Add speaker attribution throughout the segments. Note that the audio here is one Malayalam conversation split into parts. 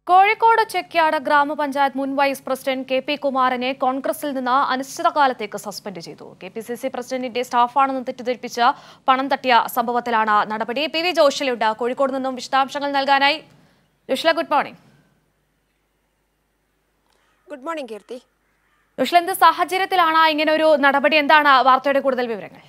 Speaker 1: കോഴിക്കോട് ചെക്യാട് ഗ്രാമപഞ്ചായത്ത് മുൻ വൈസ് പ്രസിഡന്റ് കെ പി കുമാരനെ കോൺഗ്രസിൽ നിന്ന് അനിശ്ചിതകാലത്തേക്ക് സസ്പെൻഡ് ചെയ്തു കെ പി സി സി പ്രസിഡന്റിന്റെ സ്റ്റാഫാണെന്ന് തെറ്റിദ്ധരിപ്പിച്ച് പണം തട്ടിയ സംഭവത്തിലാണ് നടപടി പി വി ജോഷിലുണ്ട് കോഴിക്കോട് നിന്നും വിശദാംശങ്ങൾ നൽകാനായി Joshila good morning
Speaker 2: good morning Keerthi
Speaker 1: Joshila എന്ത് സാഹചര്യത്തിലാണ് ഇങ്ങനെ ഒരു നടപടി എന്താണ് വാർത്തയുടെ കൂടുതൽ വിവരങ്ങൾ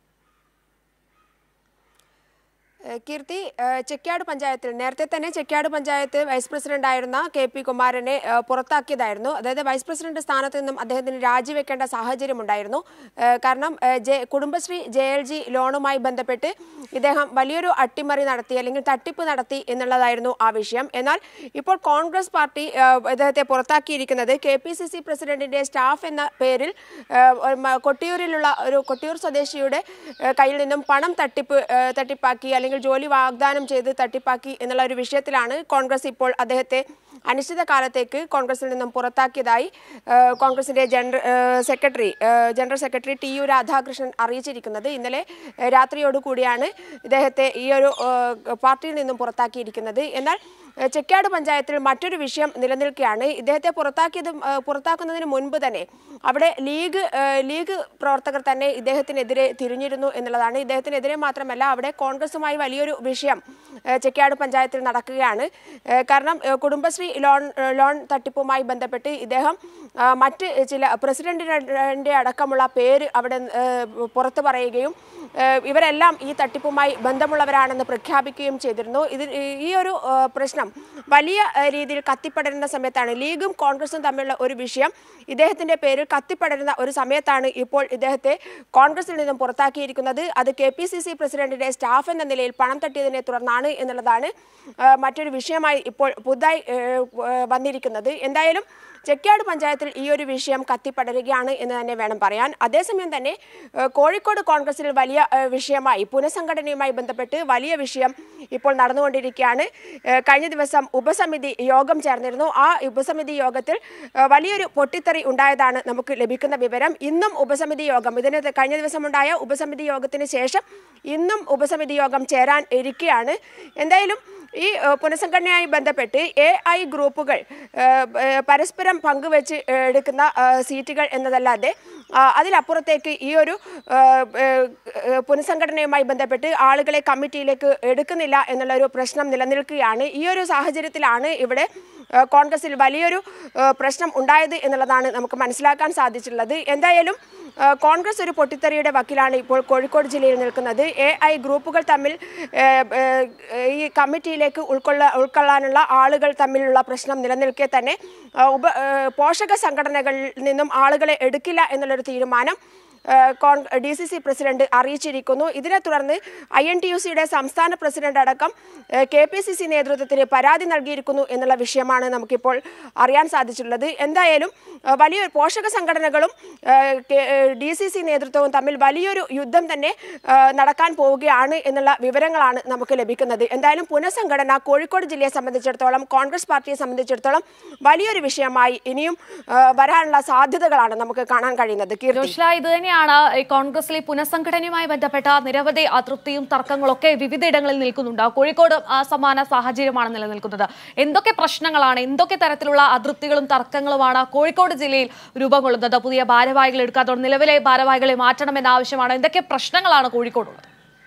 Speaker 2: ഏഹ് കീർത്തി ഏഹ് ചെക്യാട് പഞ്ചായത്തിൽ നേരത്തെ തന്നെ ചെക്യാട് പഞ്ചായത്ത് വൈസ് പ്രസിഡന്റ് ആയിരുന്ന കെ പി കുമാരനെ ഏഹ് പുറത്താക്കിയതായിരുന്നു അതായത് വൈസ് പ്രസിഡന്റ് സ്ഥാനത്ത് നിന്നും അദ്ദേഹത്തിന് രാജിവെക്കേണ്ട സാഹചര്യമുണ്ടായിരുന്നു ഏഹ് കാരണം ഏഹ് J Kudumbashree J L G ലോണുമായി ബന്ധപ്പെട്ട് ഇദ്ദേഹം വലിയൊരു അട്ടിമറി നടത്തി അല്ലെങ്കിൽ തട്ടിപ്പ് നടത്തി എന്നുള്ളതായിരുന്നു ആ വിഷയം എന്നാൽ ഇപ്പോൾ കോൺഗ്രസ് പാർട്ടി ഏഹ് ഇദ്ദേഹത്തെ പുറത്താക്കിയിരിക്കുന്നത് കെ പി സി സി പ്രസിഡന്റിന്റെ സ്റ്റാഫ് എന്ന പേരിൽ ഏഹ് ഒരു മ- കൊട്ടിയൂരിലുള്ള ഒരു കൊട്ടിയൂർ സ്വദേശിയുടെ ഏഹ് കയ്യിൽ നിന്നും പണം തട്ടിപ്പ് ഏഹ് തട്ടിപ്പാക്കി അല്ലെങ്കിൽ ജോലി വാഗ്ദാനം ചെയ്ത് തട്ടിപ്പാക്കി എന്നുള്ള ഒരു വിഷയത്തിലാണ് കോൺഗ്രസ് ഇപ്പോൾ അദ്ദേഹത്തെ അനിശ്ചിത കാലത്തേക്ക് കോൺഗ്രസിൽ നിന്നും പുറത്താക്കിയതായി ഏഹ് കോൺഗ്രസിന്റെ ജനറൽ ഏഹ് സെക്രട്ടറി ഏഹ് general secretary T U Radhakrishnan അറിയിച്ചിരിക്കുന്നത് ഇന്നലെ ഏഹ് രാത്രിയോടുകൂടിയാണ് ഇദ്ദേഹത്തെ ഈ ഒരു ഏഹ് പാർട്ടിയിൽ നിന്നും പുറത്താക്കിയിരിക്കുന്നത് എന്നാൽ ഏഹ് ചെക്കാട് പഞ്ചായത്തിൽ മറ്റൊരു വിഷയം നിലനിൽക്കുകയാണ് ഇദ്ദേഹത്തെ പുറത്താക്കിയതും ഏഹ് പുറത്താക്കുന്നതിന് മുൻപ് തന്നെ അവിടെ ലീഗ് ഏഹ് ലീഗ് പ്രവർത്തകർ തന്നെ ഇദ്ദേഹത്തിനെതിരെ തിരിഞ്ഞിരുന്നു എന്നുള്ളതാണ് ഇദ്ദേഹത്തിനെതിരെ മാത്രമല്ല അവിടെ കോൺഗ്രസുമായി വലിയൊരു വിഷയം ഏഹ് ചെക്കാട് പഞ്ചായത്തിൽ നടക്കുകയാണ് ഏഹ് കാരണം ഏഹ് കുടുംബശ്രീ ലോൺ ഏഹ് ലോൺ തട്ടിപ്പുമായി ബന്ധപ്പെട്ട് ഇദ്ദേഹം ആ, മറ്റ് ചില പ്രസിഡന്റിന്റെ അടക്കമുള്ള പേര് അവിടെ ഏഹ് പുറത്തു പറയുകയും ഏഹ് ഇവരെല്ലാം ഈ തട്ടിപ്പുമായി ബന്ധമുള്ളവരാണെന്ന് പ്രഖ്യാപിക്കുകയും ചെയ്തിരുന്നു ഇത് ഈ ഒരു ഏഹ് പ്രശ്നം വലിയ ഏഹ് രീതിയിൽ കത്തിപ്പടരുന്ന സമയത്താണ് ലീഗും കോൺഗ്രസും തമ്മിലുള്ള ഒരു വിഷയം ഇദ്ദേഹത്തിന്റെ പേരിൽ കത്തിപ്പടരുന്ന ഒരു സമയത്താണ് ഇപ്പോൾ ഇദ്ദേഹത്തെ കോൺഗ്രസിൽ നിന്നും പുറത്താക്കിയിരിക്കുന്നത് അത് കെ പി സി സി പ്രസിഡന്റിന്റെ സ്റ്റാഫ് എന്ന നിലയിൽ പണം തട്ടിയതിനെ തുടർന്നാണ് എന്നുള്ളതാണ് ഏഹ് മറ്റൊരു വിഷയമായി ഇപ്പോൾ പുതുതായി ഏഹ് ഏഹ് വന്നിരിക്കുന്നത് എന്തായാലും ചെക്കാട് പഞ്ചായത്തിൽ ഈ ഒരു വിഷയം കത്തിപ്പടരുകയാണ് എന്ന് തന്നെ വേണം പറയാൻ അതേസമയം തന്നെ ഏഹ് കോഴിക്കോട് കോൺഗ്രസിൽ വലിയ ഏഹ് വിഷയമായി പുനഃസംഘടനയുമായി ബന്ധപ്പെട്ട് വലിയ വിഷയം ഇപ്പോൾ നടന്നുകൊണ്ടിരിക്കുകയാണ് ഏഹ് കഴിഞ്ഞ ദിവസം ഉപസമിതി യോഗം ചേർന്നിരുന്നു ആ ഉപസമിതി യോഗത്തിൽ ഏഹ് വലിയൊരു പൊട്ടിത്തെറി ഉണ്ടായതാണ് നമുക്ക് ലഭിക്കുന്ന വിവരം ഇന്നും ഉപസമിതി യോഗം ഇതിന് കഴിഞ്ഞ ദിവസം ഉണ്ടായ ഉപസമിതി യോഗത്തിന് ശേഷം ഇന്നും ഉപസമിതി യോഗം ചേരാൻ ഇരിക്കുകയാണ് എന്തായാലും ഈ ഏഹ്, പുനഃസംഘടനയുമായി ബന്ധപ്പെട്ട് എ ഐ ഗ്രൂപ്പുകൾ ഏഹ്, ഏഹ്, പരസ്പരം പങ്കുവെച്ച് ഏഹ്, എടുക്കുന്ന ഏഹ്, സീറ്റുകൾ എന്നതല്ലാതെ ആ, അതിലപ്പുറത്തേക്ക് ഈ ഒരു ഏഹ്, ഏഹ്, ഏഹ്, പുനഃസംഘടനയുമായി ബന്ധപ്പെട്ട് ആളുകളെ കമ്മിറ്റിയിലേക്ക് എടുക്കുന്നില്ല എന്നുള്ള ഒരു പ്രശ്നം നിലനിൽക്കുകയാണ് ഈ ഒരു സാഹചര്യത്തിലാണ് ഇവിടെ ഏഹ്, കോൺഗ്രസിൽ വലിയൊരു ഏഹ്, പ്രശ്നം ഉണ്ടായത് എന്നുള്ളതാണ് നമുക്ക് മനസ്സിലാക്കാൻ സാധിച്ചിട്ടുള്ളത് എന്തായാലും ഏഹ്, കോൺഗ്രസ് ഒരു പൊട്ടിത്തെറിയുടെ വക്കിലാണ് ഇപ്പോൾ കോഴിക്കോട് ജില്ലയിൽ നിൽക്കുന്നത് എ ഐ ഗ്രൂപ്പുകൾ തമ്മിൽ ഏഹ്, ഏഹ്, ഈ കമ്മിറ്റിയിലേക്ക് ഉൾക്കൊള്ള ഉൾക്കൊള്ളാനുള്ള ആളുകൾ തമ്മിലുള്ള പ്രശ്നം നിലനിൽക്കെ തന്നെ ഏഹ്, ഉപ ഏഹ്, പോഷക സംഘടനകളിൽ നിന്നും ആളുകളെ എടുക്കില്ല എന്നുള്ളൊരു തീരുമാനം ഏഹ്, കോൺ ഡി സി സി പ്രസിഡന്റ് അറിയിച്ചിരിക്കുന്നു ഇതിനെ തുടർന്ന് ഐ എൻ ടി യു സിയുടെ സംസ്ഥാന പ്രസിഡന്റ് അടക്കം കെ പി സി സി നേതൃത്വത്തിന് പരാതി നൽകിയിരിക്കുന്നു എന്നുള്ള വിഷയമാണ് നമുക്കിപ്പോൾ അറിയാൻ സാധിച്ചിട്ടുള്ളത് എന്തായാലും ഏഹ്, വലിയൊരു പോഷക സംഘടനകളും ഡി സി സി നേതൃത്വവും തമ്മിൽ വലിയൊരു യുദ്ധം തന്നെ ഏഹ്, നടക്കാൻ പോവുകയാണ് എന്നുള്ള വിവരങ്ങളാണ് നമുക്ക് ലഭിക്കുന്നത് എന്തായാലും പുനഃസംഘടന കോഴിക്കോട് ജില്ലയെ സംബന്ധിച്ചിടത്തോളം കോൺഗ്രസ് പാർട്ടിയെ സംബന്ധിച്ചിടത്തോളം വലിയൊരു വിഷയമായി ഇനിയും ഏഹ്, വരാനുള്ള സാധ്യതകളാണ് നമുക്ക് കാണാൻ കഴിയുന്നത് കീർത്തി
Speaker 1: ജോഷില ഇത് തന്നെയാണ് ഈ കോൺഗ്രസിലെ പുനഃസംഘടനയുമായി ബന്ധപ്പെട്ട നിരവധി അതൃപ്തിയും തർക്കങ്ങളൊക്കെ വിവിധയിടങ്ങളിൽ നിൽക്കുന്നുണ്ട് കോഴിക്കോട് ആ സമാന സാഹചര്യമാണ് നിലനിൽക്കുന്നത് എന്തൊക്കെ പ്രശ്നങ്ങളാണ് എന്തൊക്കെ തരത്തിലുള്ള അതൃപ്തികളും തർക്കങ്ങളുമാണ് കോഴിക്കോട് ജില്ലയിൽ രൂപം കൊള്ളുന്നത് പുതിയ ഭാരവാഹികൾ എടുക്കാത്തോ നിലവിലെ ഭാരവാഹികളെ മാറ്റണമെന്ന ആവശ്യമാണ് എന്തൊക്കെ പ്രശ്നങ്ങളാണ് കോഴിക്കോടുള്ളത്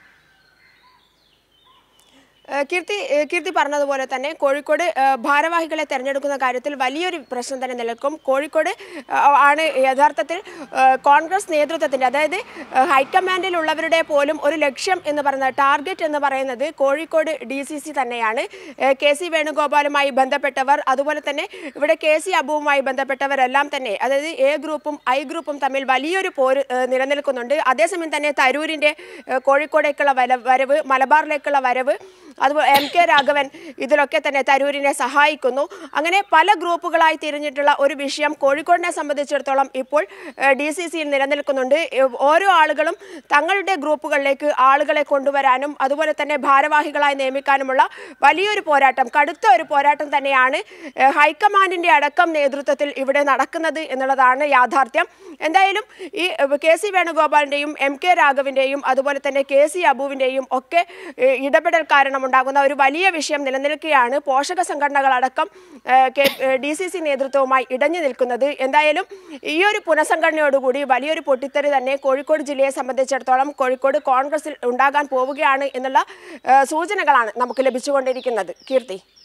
Speaker 2: ഏഹ് കീർത്തി ഏഹ് കീർത്തി പറഞ്ഞതുപോലെ തന്നെ കോഴിക്കോട് ഏഹ് ഭാരവാഹികളെ തെരഞ്ഞെടുക്കുന്ന കാര്യത്തിൽ വലിയൊരു പ്രശ്നം തന്നെ നിലനിൽക്കും കോഴിക്കോട് ഏഹ് ആണ് യഥാർത്ഥത്തിൽ ഏഹ് കോൺഗ്രസ് നേതൃത്വത്തിൻ്റെ അതായത് ഏഹ് ഹൈക്കമാൻഡിലുള്ളവരുടെ പോലും ഒരു ലക്ഷ്യം എന്ന് പറയുന്നത് ടാർഗറ്റ് എന്ന് പറയുന്നത് കോഴിക്കോട് ഡി സി സി തന്നെയാണ് ഏഹ് കെ സി വേണുഗോപാലുമായി ബന്ധപ്പെട്ടവർ അതുപോലെ തന്നെ ഇവിടെ കെ സി അബുവുമായി ബന്ധപ്പെട്ടവരെല്ലാം തന്നെ അതായത് എ ഗ്രൂപ്പും ഐ ഗ്രൂപ്പും തമ്മിൽ വലിയൊരു പോര് ഏഹ് നിലനിൽക്കുന്നുണ്ട് അതേസമയം തന്നെ തരൂരിൻ്റെ ഏഹ് കോഴിക്കോടേക്കുള്ള വല വരവ് മലബാറിലേക്കുള്ള വരവ് അതുപോലെ എം കെ രാഘവൻ ഇതിലൊക്കെ തന്നെ തരൂരിനെ സഹായിക്കുന്നു അങ്ങനെ പല ഗ്രൂപ്പുകളായി തിരിഞ്ഞിട്ടുള്ള ഒരു വിഷയം കോഴിക്കോടിനെ സംബന്ധിച്ചിടത്തോളം ഇപ്പോൾ ഡി സി സിയിൽ നിലനിൽക്കുന്നുണ്ട് ഏഹ് ഓരോ ആളുകളും തങ്ങളുടെ ഗ്രൂപ്പുകളിലേക്ക് ആളുകളെ കൊണ്ടുവരാനും അതുപോലെ തന്നെ ഭാരവാഹികളായി നിയമിക്കാനുമുള്ള വലിയൊരു പോരാട്ടം കടുത്ത ഒരു പോരാട്ടം തന്നെയാണ് ഏഹ് ഹൈക്കമാൻഡിന്റെ അടക്കം നേതൃത്വത്തിൽ ഇവിടെ നടക്കുന്നത് എന്നുള്ളതാണ് യാഥാർത്ഥ്യം എന്തായാലും ഈ ഏഹ് കെ സി വേണുഗോപാലിന്റെയും എം കെ രാഘവിന്റെയും അതുപോലെ തന്നെ കെ സി അബുവിന്റെയും ഒക്കെ ഏഹ് ഇടപെടൽ കാരണമാണ് ഉണ്ടാകുന്ന ഒരു വലിയ വിഷയം നിലനിൽക്കുകയാണ് പോഷക സംഘടനകളടക്കം ഡി സി സി നേതൃത്വവുമായി ഇടഞ്ഞു നിൽക്കുന്നത് എന്തായാലും ഈ ഒരു പുനഃസംഘടനയോടുകൂടി വലിയൊരു പൊട്ടിത്തെറി തന്നെ കോഴിക്കോട് ജില്ലയെ സംബന്ധിച്ചിടത്തോളം കോഴിക്കോട് കോൺഗ്രസിൽ ഉണ്ടാകാൻ പോവുകയാണ് എന്നുള്ള ഏഹ്, സൂചനകളാണ് നമുക്ക് ലഭിച്ചുകൊണ്ടിരിക്കുന്നത് കീർത്തി